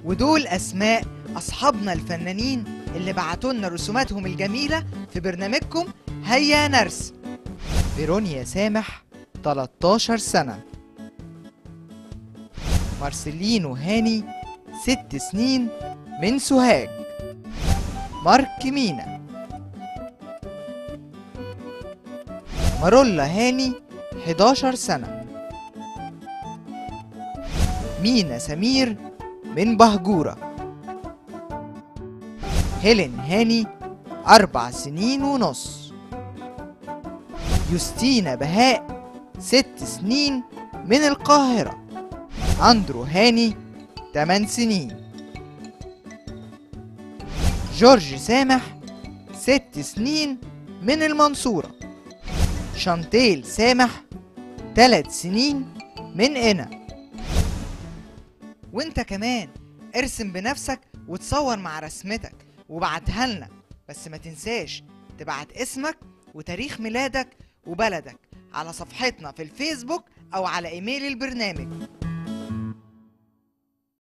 ودول أسماء أصحابنا الفنانين اللي بعتوا لنا رسوماتهم الجميلة في برنامجكم هيا نرسم فيرونيا سامح 13 سنة مارسيلينو هاني ست سنين من سوهاج مارك مينا مارولا هاني 11 سنة مينا سمير من بهجورة هيلين هاني أربع سنين ونص يوستينا بهاء ست سنين من القاهرة أندرو هاني تمن سنين جورج سامح ست سنين من المنصورة شانتيل سامح تلات سنين من قنا وانت كمان ارسم بنفسك وتصور مع رسمتك وبعتها لنا بس ما تنساش تبعت اسمك وتاريخ ميلادك وبلدك على صفحتنا في الفيسبوك او على ايميل البرنامج